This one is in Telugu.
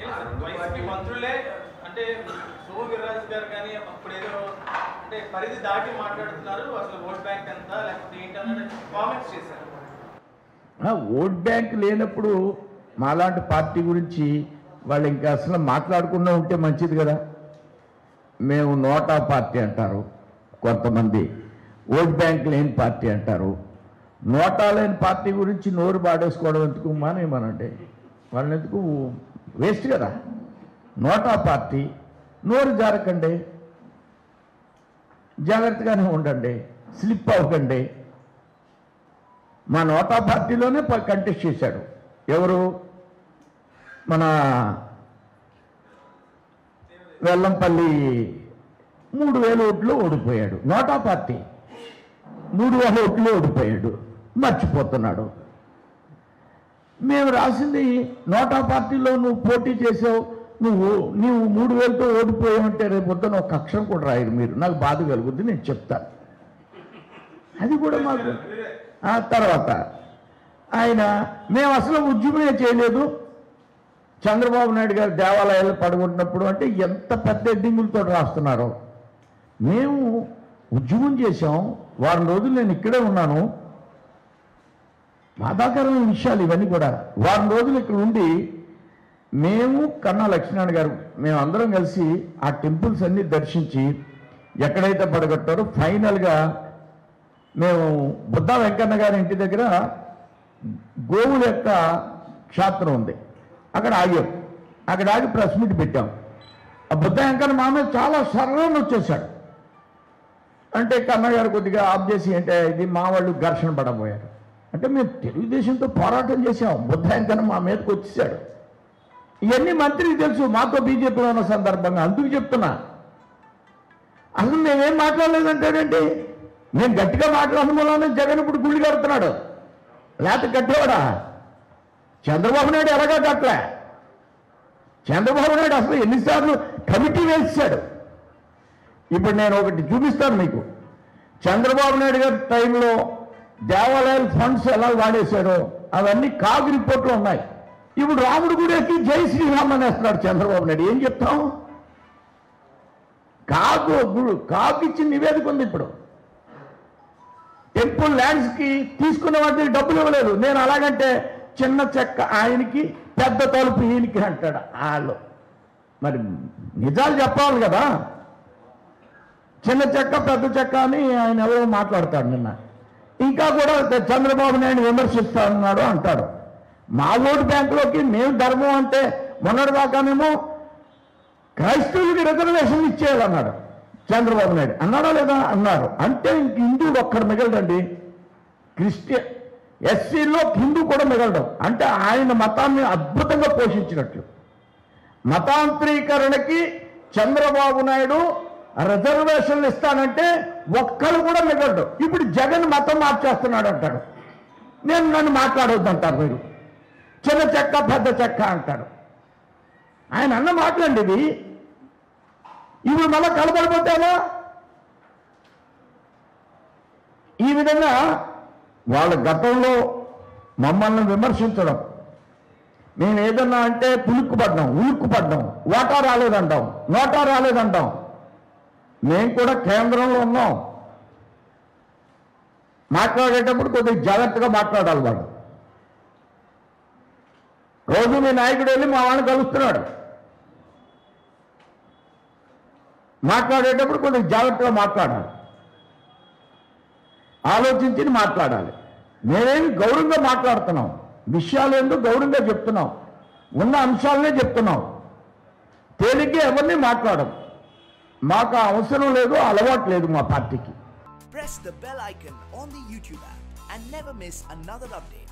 వైసీపీ మంత్రులే అంటే సోము వీర్రాజు గారు కానీ అప్పుడు ఏదో అంటే పరిధి దాటి మాట్లాడుతున్నారు అసలు ఓట్ బ్యాంక్ ఎంత లేకపోతే ఏంటన్నది కామెంట్స్ చేశారు ఆ, ఓట్ బ్యాంక్ లేనప్పుడు మాలాంటి పార్టీ గురించి వాళ్ళు ఇంకా అసలు మాట్లాడకుండా ఉంటే మంచిది కదా మేము నోటా పార్టీ అంటారు కొంతమంది ఓట్ బ్యాంక్ లేని పార్టీ అంటారు నోటా లేని పార్టీ గురించి నోరు పాడేసుకోవడం ఎందుకు మానేమనండి వాళ్ళని ఎందుకు వేస్ట్ కదా నోటా పార్టీ నోరు జారకండి జాగ్రత్తగానే ఉండండి స్లిప్ అవ్వకండి మా నోటా పార్టీలోనే కంటెస్ట్ చేశాడు ఎవరు మన వెల్లంపల్లి మూడు వేల ఓట్లు ఓడిపోయాడు నోటా పార్టీ మూడు వేల ఓట్లు ఓడిపోయాడు మర్చిపోతున్నాడు మేము రాసింది నోటా పార్టీలో నువ్వు పోటీ చేసావు నువ్వు నీవు మూడు వేలతో ఓడిపోయావంటే రేపు పొద్దున ఒక అక్షరం కూడా రాయరు మీరు నాకు బాధ కలుగుద్ది నేను చెప్తాను అది కూడా మాకు ఆ తర్వాత ఆయన మేము అసలు ఉద్యమమే చేయలేదు చంద్రబాబు నాయుడు గారు దేవాలయాలు పడుకుంటున్నప్పుడు అంటే ఎంత పెద్ద ఎడ్డింగులతో రాస్తున్నారు మేము ఉద్యమం చేశాం వారం రోజులు నేను ఇక్కడే ఉన్నాను బాధాకరమైన విషయాలు ఇవన్నీ కూడా వారం రోజులు ఇక్కడ ఉండి మేము కన్నా లక్ష్మీనారాయణ గారు మేము అందరం కలిసి ఆ టెంపుల్స్ అన్ని దర్శించి ఎక్కడైతే పడగొట్టారో ఫైనల్గా మేము బుద్ధ వెంకన్న గారి ఇంటి దగ్గర గోవుల యొక్క క్షేత్రం ఉంది అక్కడ ఆగాం అక్కడ ఆగి ప్రెస్ మీట్ పెట్టాం ఆ బుద్ధ వెంకన్న మా మీద చాలా సరళని వచ్చేసాడు అంటే కన్నగారు కొద్దిగా ఆఫ్ చేసి అంటే ఇది మా వాళ్ళు ఘర్షణ పడబోయారు అంటే మేము తెలుగుదేశంతో పోరాటం చేసాం బుద్ధ వెంకన్న మా మీదకి వచ్చేసాడు ఇవన్నీ మంత్రికి తెలుసు మాతో బీజేపీలో ఉన్న సందర్భంగా అందుకు చెప్తున్నా అసలు మేమేం మాట్లాడలేదంటేనండి నేను గట్టిగా మాట్లాడడం వల్లనే జగన్ ఇప్పుడు గుళ్ళు కడుతున్నాడు లేకపోతే కట్టేవాడా చంద్రబాబు నాయుడు ఎలాగా కట్టలే చంద్రబాబు నాయుడు అసలు ఎన్నిసార్లు కమిటీ వేసాడు ఇప్పుడు నేను ఒకటి చూపిస్తాను మీకు చంద్రబాబు నాయుడు గారి టైంలో దేవాలయాల ఫండ్స్ ఎలా వాడేశాడో అవన్నీ కాగు రిపోర్ట్లు ఉన్నాయి ఇప్పుడు రాముడు గుడికి జై శ్రీరామ్ అనేస్తున్నాడు చంద్రబాబు నాయుడు ఏం చెప్తాం కాగు గుడు కాగు ఇచ్చిన నివేదిక ఉంది ఇప్పుడు టెంపుల్ ల్యాండ్స్కి తీసుకున్న వాటికి డబ్బులు ఇవ్వలేదు నేను అలాగంటే చిన్న చెక్క ఆయనకి పెద్ద తలుపు ఈయనకి అంటాడు వాళ్ళు మరి నిజాలు చెప్పాలి కదా చిన్న చెక్క పెద్ద చెక్క అని ఆయన ఎవరో మాట్లాడతాడు నిన్న ఇంకా కూడా చంద్రబాబు నాయుడు విమర్శిస్తా ఉన్నాడు అంటాడు మా ఓటు బ్యాంకులోకి మేము ధర్మం అంటే మొన్నటిదాకానేమో క్రైస్తవులకి రిజర్వేషన్ ఇచ్చేయాలన్నాడు చంద్రబాబు నాయుడు అన్నాడా లేదా అన్నారు అంటే ఇంక హిందువుడు ఒక్కడు మిగలడండి క్రిస్టియన్ ఎస్సీలో హిందూ కూడా మిగలడం అంటే ఆయన మతాన్ని అద్భుతంగా పోషించినట్లు మతాంతరీకరణకి చంద్రబాబు నాయుడు రిజర్వేషన్లు ఇస్తానంటే ఒక్కరు కూడా మిగలడు ఇప్పుడు జగన్ మతం మార్చేస్తున్నాడు అంటాడు నేను నన్ను మాట్లాడవద్దు అంటారు మీరు చిన్న చెక్క పెద్ద చెక్క అంటాడు ఆయన అన్న మాటలండి ఇవి ఇప్పుడు మళ్ళా కలబడిపోతే ఎలా ఈ విధంగా వాళ్ళ గతంలో మమ్మల్ని విమర్శించడం మేము ఏదన్నా అంటే పులుక్కుపడ్డాం ఉలుక్కుపడ్డాం వాటా రాలేదంటాం నోటా రాలేదంటాం మేము కూడా కేంద్రంలో ఉన్నాం మాట్లాడేటప్పుడు కొద్దిగా జాగ్రత్తగా మాట్లాడాలి వాళ్ళు రోజు మీ నాయకుడు వెళ్ళి మా వాళ్ళని కలుస్తున్నాడు మాట్లాడేటప్పుడు కొద్దిగా జాగ్రత్తగా మాట్లాడాలి ఆలోచించి మాట్లాడాలి మేమేమి గౌరవంగా మాట్లాడుతున్నాం విషయాలు ఏందో గౌరవంగా చెప్తున్నాం ఉన్న అంశాలనే చెప్తున్నాం తేలిగ్గా ఎవరిని మాట్లాడం మాకు ఆ అవసరం లేదు ఆ అలవాటు లేదు మా పార్టీకి Press the bell icon on the YouTube app and never miss another update.